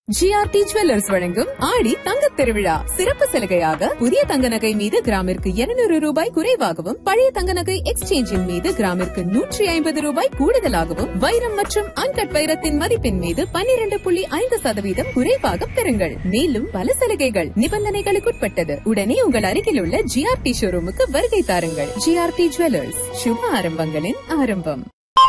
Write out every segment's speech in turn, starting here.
GRT jewellers வழங்கும் ஆடி தங்கத் திருவிழா சிறப்பு சலுகையாக புதிய தங்க நகை மீது கிராமிற்கு 200 ரூபாய் குறைவாகவும் பழைய தங்க நகை எக்ஸ்சேஞ்சின் மீது கிராமிற்கு நூற்றி ஐம்பது ரூபாய் கூடுதலாகவும் வைரம் மற்றும் அன்கட் வைரத்தின் மதிப்பின் மீது 12.5% புள்ளி ஐந்து சதவீதம் குறைவாக பெறுங்கள் மேலும் பல சலுகைகள் நிபந்தனைகளுக்குட்பட்டது உடனே உங்கள் அருகில் உள்ள ஜிஆர்டி ஷோரூமுக்கு வருகை தாருங்கள் ஜிஆர்டி ஜுவல்லர்ஸ் சுப ஆரம்பங்களின் ஆரம்பம்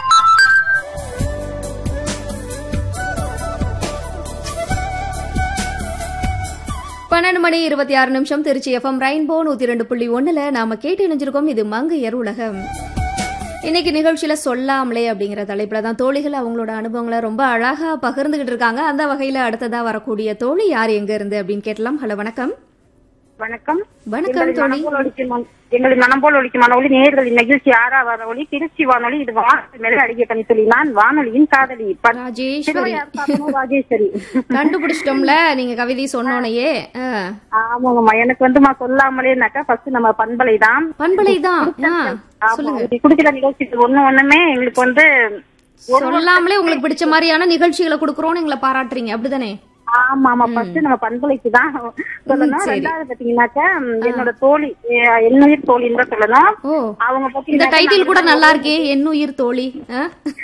பன்னெண்டு மணி இருபத்தி ஆறு நிமிஷம் திருச்சி எஃப்எம் ரெயின்போ நூத்தி ரெண்டு புள்ளி ஒண்ணுல நாம கேட்டு இணைஞ்சிருக்கோம் இது மங்கையர் உலகம் இன்னைக்கு நிகழ்ச்சியில சொல்லாமலே அப்படிங்கிற தலைப்புல தான் தோழிகள் அவங்களோட அனுபவங்களை ரொம்ப அழகா பகிர்ந்துகிட்டு இருக்காங்க அந்த வகையில அடுத்ததா வரக்கூடிய தோழி யார் எங்க இருந்து அப்படின்னு கேட்டலாம் ஹலோ வணக்கம் வணக்கம் வணக்கம் எங்களின் தோழி. மனம் போல் ஒலிக்கும் மன- எங்களின் மனம் போல் ஒலிக்கும் மனொலி நேர்களின் நிகழ்ச்சி ஆறா வானொலி திருச்சி வானொலி இது வானொலி மேலே அழகிய கனி சொல்லி நான் வானொலியின் காதலி ப- ராஜேஸ்வரி திருவையார் சாத்தனூர் ராஜேஸ்வரி கண்டுபிடிச்சிட்டோம்ல நீங்க கவிதை சொன்னோனையே ஆ, ஆமாங்கம்மா எனக்கு வந்துமா சொல்லாமலேனாக்கா ஃபர்ஸ்ட் நம்ம பண்பலை தான் பண்பலை தான் ஆ, ஆமா, சொல்லுங்க இது குடுக்கிற நிகழ்ச்சி ஒண்ணு ஒண்ணுமே எங்களுக்கு வந்து சொல்லாமலே உங்களுக்கு பிடிச்ச மாதிரியான நிகழ்ச்சிகளை கொடுக்கறோம்னு எங்களை பாராட்டுறீங்க அப்படிதானே ஆமா ஆமா ஃபர்ஸ்ட் நம்ம பண்பலைக்கு தான் சொல்லணும் சரி. ரெண்டாவது பாத்தீங்கன்னாக்கா என்னோட தோழி அஹ், என்னுயிர் தோழின்னு தான் சொல்லணும் ஓ அவங்க இந்த பாத்தீங்கன்னா டைட்டில் கூட நல்லா இருக்கே என்னுயிர் தோழி ஆ?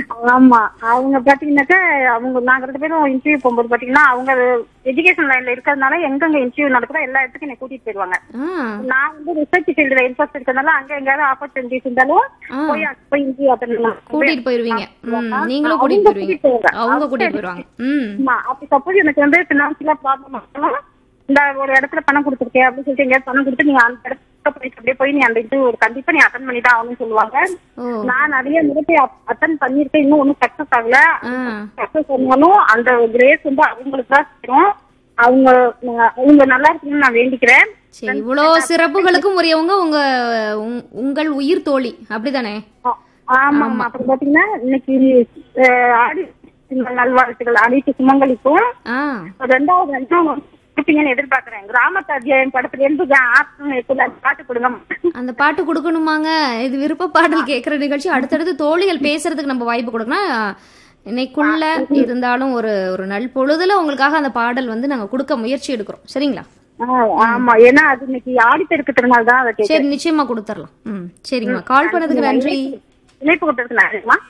ஆமா அவங்க பாத்தீங்கன்னாக்கா அவங்க நாங்க ரெண்டு பேரும் இன்டர்வியூ போகும்போது பாத்தீங்கன்னா அவங்க எஜுகேஷன் லைன்ல இருக்கிறதுனால எங்கெங்க இன்டர்வியூ நடக்குதோ எல்லா இடத்துக்கும் என்னை கூட்டிட்டு போயிருவாங்க ஆ, நான் வந்து ரிசர்ச் ஃபீல்டுல இன்ட்ரெஸ்ட் இருக்கிறதுனால அங்க எங்கயாவது ஆப்பர்ச்சுனிட்டிஸ் இருந்தாலும் ஆ. போய் அங்க போய் இன்டர்வியூ அட்டன் கூட்டிட்டு போயிருவீங்க ம், நீங்களும் கூட்டிட்டு போயிருவீங்க அவங்க கூட்டிட்டு போயிருவாங்க ம் ஆமா அப்படி சப்போஸ் எனக்கு வந்து பினான்சியலா ப்ராப்ளம் ஆகணும் இந்த ஒரு இடத்துல பணம் கொடுத்துருக்கேன் அப்படின்னு சொல்லிட்டு எங்கேயாவது பணம் கொடுத்து நீங்க அந்த இடத்துல போய் அப்படியே போய் நீ அந்த இது ஒரு கண்டிப்பா நீ அட்டன் பண்ணி தான் ஆகணும்னு சொல்லுவாங்க ஓ நான் நிறைய முறை அட்டன் பண்ணிருக்கேன் இன்னும் ஒன்னும் சக்சஸ் ஆகல ஆ சக்சஸ் ஆனாலும் அந்த கிரேஸ் வந்து அவங்களுக்கு தான் சேரும் அவங்க அவங்க நல்லா இருக்கணும்னு நான் வேண்டிக்கிறேன் சரி இவ்வளோ சிறப்புகளுக்கும் உரியவங்க உங்க உங்- உங்கள் உயிர் தோழி அப்படிதானே ஆ- ஆமா ஆமா அப்புறம் பாத்தீங்கன்னா இன்னைக்கு அஹ், ஆடி நல்வாழ்த்துக்கள் அனைத்து சுமங்கலிக்கும் ஆ ரெண்டாவது வந்து அவங்க கொடுப்பீங்கன்னு எதிர்பார்க்கிறேன் கிராமத்து அத்தியாயம் படத்துல இருந்து ஆப்ஷன் இருக்குல்ல, அந்த பாட்டு கொடுங்க அந்த பாட்டு கொடுக்கணுமாங்க இது விருப்ப பாடல் கேட்குற நிகழ்ச்சி அடுத்தடுத்து தோழிகள் பேசுறதுக்கு நம்ம வாய்ப்பு கொடுக்கணும் இன்னைக்குள்ள இருந்தாலும் ஒரு ஒரு நல் பொழுதுல உங்களுக்காக அந்த பாடல் வந்து நாங்க கொடுக்க முயற்சி எடுக்கிறோம் சரிங்களா ஆ, ஆமா ஏன்னா அது இன்னைக்கு ஆடி பெருக்கு திருநாள் தான் அதை கேட்க சரி நிச்சயமா கொடுத்துடலாம் ம் சரிங்கம்மா கால் பண்ணதுக்கு நன்றி இணைப்பு கொடுத்ததுக்கு நன்றிமா